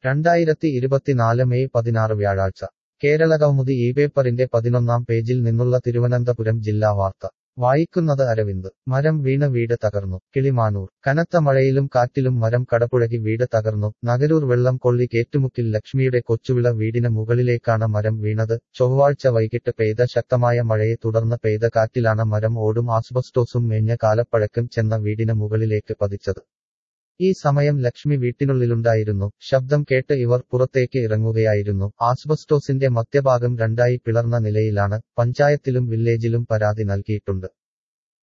രണ്ടായിരത്തി ഇരുപത്തിനാല് മെയ് പതിനാറ് വ്യാഴാഴ്ച കേരളകൗമുദി ഈ പേപ്പറിന്റെ പതിനൊന്നാം പേജിൽ നിന്നുള്ള തിരുവനന്തപുരം ജില്ലാ വാർത്ത വായിക്കുന്നത് അരവിന്ദ് മരം വീണ് വീട് തകർന്നു കിളിമാനൂർ കനത്ത മഴയിലും കാറ്റിലും മരം കടപുഴകി വീട് തകർന്നു നഗരൂർ വെള്ളം കൊള്ളി കേറ്റുമുക്കിൽ ലക്ഷ്മിയുടെ കൊച്ചുവിള വീടിന് മുകളിലേക്കാണ് മരം വീണത് ചൊവ്വാഴ്ച വൈകിട്ട് പെയ്ത ശക്തമായ മഴയെ തുടർന്ന് പെയ്ത കാറ്റിലാണ് മരം ഓടും ആസ്ബസ്റ്റോസും മേഞ്ഞ കാലപ്പഴക്കം ചെന്ന വീടിന് മുകളിലേക്ക് പതിച്ചത് ഈ സമയം ലക്ഷ്മി വീട്ടിനുള്ളിലുണ്ടായിരുന്നു ശബ്ദം കേട്ട് ഇവർ പുറത്തേക്ക് ഇറങ്ങുകയായിരുന്നു ആസ്ബസ്റ്റോസിന്റെ മധ്യഭാഗം രണ്ടായി പിളർന്ന നിലയിലാണ് പഞ്ചായത്തിലും വില്ലേജിലും പരാതി നൽകിയിട്ടുണ്ട്